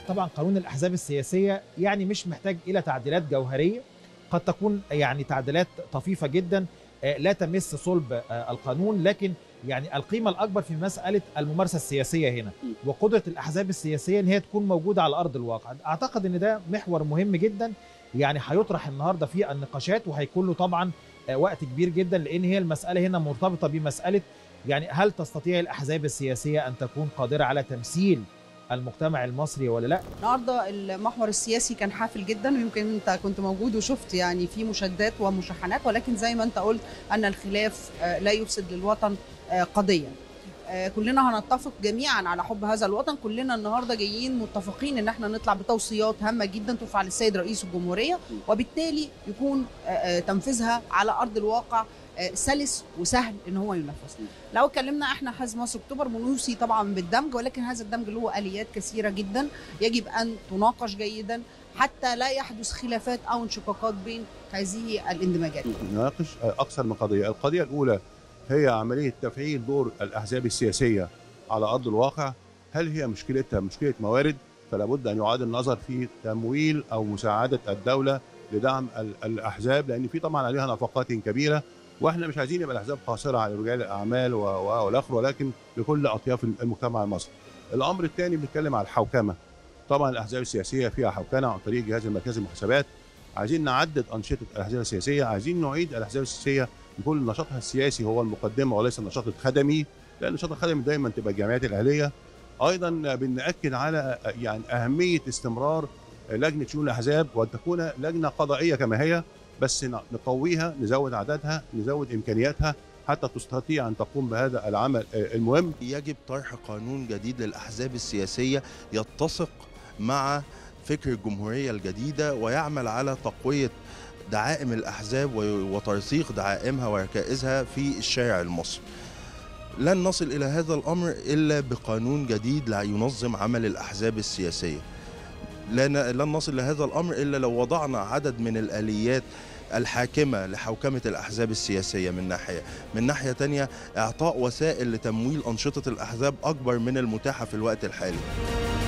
طبعا قانون الاحزاب السياسيه يعني مش محتاج الى تعديلات جوهريه قد تكون يعني تعديلات طفيفه جدا لا تمس صلب القانون لكن يعني القيمه الاكبر في مساله الممارسه السياسيه هنا وقدره الاحزاب السياسيه ان هي تكون موجوده على ارض الواقع اعتقد ان ده محور مهم جدا يعني هيطرح النهارده في النقاشات وهيكون له طبعا وقت كبير جدا لان هي المساله هنا مرتبطه بمساله يعني هل تستطيع الاحزاب السياسيه ان تكون قادره على تمثيل المجتمع المصري ولا لا النهارده المحور السياسي كان حافل جدا ويمكن انت كنت موجود وشفت يعني في مشادات ومشاحنات ولكن زي ما انت قلت ان الخلاف لا يفسد للوطن قضيا كلنا هنتفق جميعا على حب هذا الوطن كلنا النهارده جايين متفقين ان احنا نطلع بتوصيات هامه جدا ترفع للسيد رئيس الجمهوريه وبالتالي يكون تنفيذها على ارض الواقع سلس وسهل ان هو ينفذ لو اتكلمنا احنا حزب مصر اكتوبر بنوصي طبعا بالدمج ولكن هذا الدمج له اليات كثيره جدا يجب ان تناقش جيدا حتى لا يحدث خلافات او انشقاقات بين هذه الاندماجات نناقش اكثر من قضيه القضيه الاولى هي عمليه تفعيل دور الاحزاب السياسيه على ارض الواقع هل هي مشكلتها مشكله موارد فلا بد ان يعاد النظر في تمويل او مساعده الدوله لدعم الاحزاب لان في طبعا عليها نفقات كبيره واحنا مش عايزين يبقى الاحزاب قاصره على رجال الاعمال والاخر ولكن لكل اطياف المجتمع المصري. الامر الثاني بنتكلم على الحوكمه. طبعا الاحزاب السياسيه فيها حوكمه عن طريق الجهاز المركزي للمحاسبات. عايزين نعدد انشطه الاحزاب السياسيه، عايزين نعيد الاحزاب السياسيه يكون نشاطها السياسي هو المقدمه وليس النشاط الخدمي، لان النشاط الخدمي دايما تبقى الجمعيات الاهليه. ايضا بنأكد على يعني اهميه استمرار لجنه شؤون الاحزاب وان تكون لجنه قضائيه كما هي بس نقويها نزود عددها نزود امكانياتها حتى تستطيع ان تقوم بهذا العمل المهم يجب طرح قانون جديد للاحزاب السياسيه يتسق مع فكر الجمهوريه الجديده ويعمل على تقويه دعائم الاحزاب وترسيخ دعائمها وركائزها في الشارع المصري لن نصل الى هذا الامر الا بقانون جديد ينظم عمل الاحزاب السياسيه لن لن نصل لهذا الامر الا لو وضعنا عدد من الاليات الحاكمه لحوكمه الاحزاب السياسيه من ناحيه، من ناحيه ثانيه اعطاء وسائل لتمويل انشطه الاحزاب اكبر من المتاحه في الوقت الحالي.